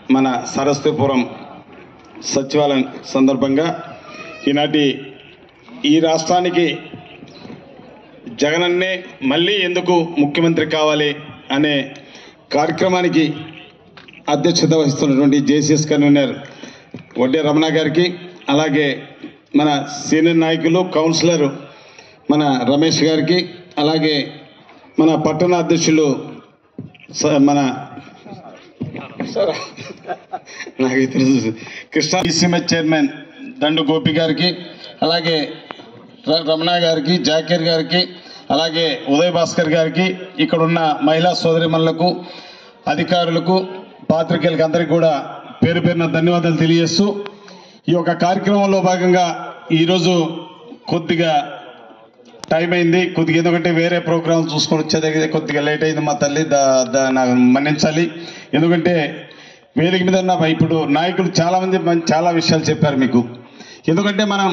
మన సరస్వతిపురం సచివాలయం సందర్భంగా ఈనాటి ఈ రాష్ట్రానికి జగనన్నే మళ్ళీ ఎందుకు ముఖ్యమంత్రి కావాలి అనే కార్యక్రమానికి అధ్యక్షత వహిస్తున్నటువంటి జేసీఎస్ కన్వీనర్ వడ్డే రమణ గారికి అలాగే మన సీనియర్ నాయకులు కౌన్సిలర్ మన రమేష్ గారికి అలాగే మన పట్టణ అధ్యక్షులు స- మన సార్ నాకు తెలుసు కృష్ణా ఈసీఎంఎస్ చైర్మన్ దండు గోపి గారికి అలాగే ర- రమణ గారికి జాకీర్ గారికి అలాగే ఉదయ్ భాస్కర్ గారికి ఇక్కడ ఉన్న మహిళా సోదరిమణులకు అధికారులకు పాత్రికేయులకు అందరికీ కూడా పేరు పేరున ధన్యవాదాలు తెలియజేస్తూ ఈ యొక్క కార్యక్రమంలో భాగంగా ఈరోజు కొద్దిగా టైం అయింది కొద్దిగా ఎందుకంటే వేరే ప్రోగ్రామ్ చూసుకొని వచ్చేదగ్గర కొద్దిగా లేట్ అయింది మా తల్లి దా దా నాకు మన్నించాలి ఎందుకంటే వేదిక మీద ఉన్న ఇప్పుడు నాయకులు చాలా మంది మం- చాలా విషయాలు చెప్పారు మీకు ఎందుకంటే మనం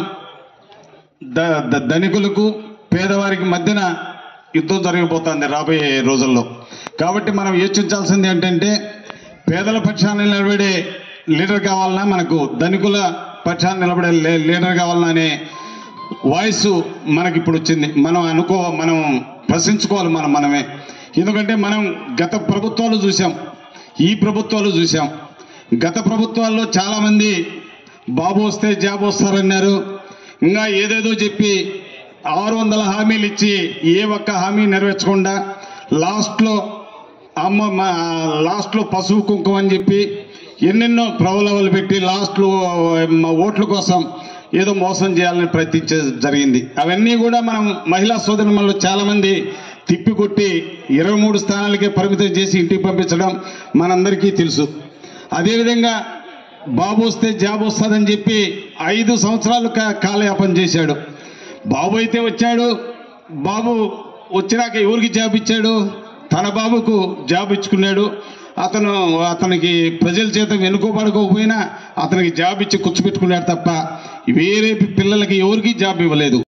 ద ద- ధనికులకు పేదవారికి మధ్యన యుద్ధం జరగబోతోంది రాబోయే రోజుల్లో కాబట్టి మనం యోచించాల్సింది ఏంటంటే పేదల పక్షాన్ని నిలబడే లీడర్ కావాలన్నా మనకు ధనికుల పక్షాన్ని నిలబడే లే- లీడర్ కావాలన్నా అనే వాయిస్ మనకి ఇప్పుడు వచ్చింది మనం అనుకో మనం ప్రశ్నించుకోవాలి మనం మనమే ఎందుకంటే మనం గత ప్రభుత్వాలు చూసాం ఈ ప్రభుత్వాలు చూసాం గత ప్రభుత్వాల్లో చాలామంది బాబు వస్తే జాబ్ వస్తారన్నారు ఇంకా ఏదేదో చెప్పి ఆరు వందల హామీలు ఇచ్చి ఏ ఒక్క హామీ నెరవేర్చకుండా లాస్ట్లో అమ్మ మా లాస్ట్లో పశువు కుంకుమ అని చెప్పి ఎన్నెన్నో ప్రబలవలు పెట్టి లాస్ట్లో మా ఓట్ల కోసం ఏదో మోసం చేయాలని ప్రయత్నించే జరిగింది అవన్నీ కూడా మనం మహిళా సోదరులలో చాలా మంది తిప్పికొట్టి ఇరవై మూడు స్థానాలకే పరిమితం చేసి ఇంటికి పంపించడం మనందరికీ తెలుసు అదేవిధంగా బాబు వస్తే జాబ్ వస్తుందని చెప్పి ఐదు సంవత్సరాలు కా- కాలయాపన చేశాడు బాబు అయితే వచ్చాడు బాబు వచ్చినాక ఎవరికి జాబ్ ఇచ్చాడు తన బాబుకు జాబ్ ఇచ్చుకున్నాడు అతను అతనికి ప్రజల చేత వెనుకోబడుకోకపోయినా అతనికి జాబ్ ఇచ్చి కూర్చోబెట్టుకున్నాడు తప్ప వేరే పిల్లలకి ఎవరికి జాబ్ ఇవ్వలేదు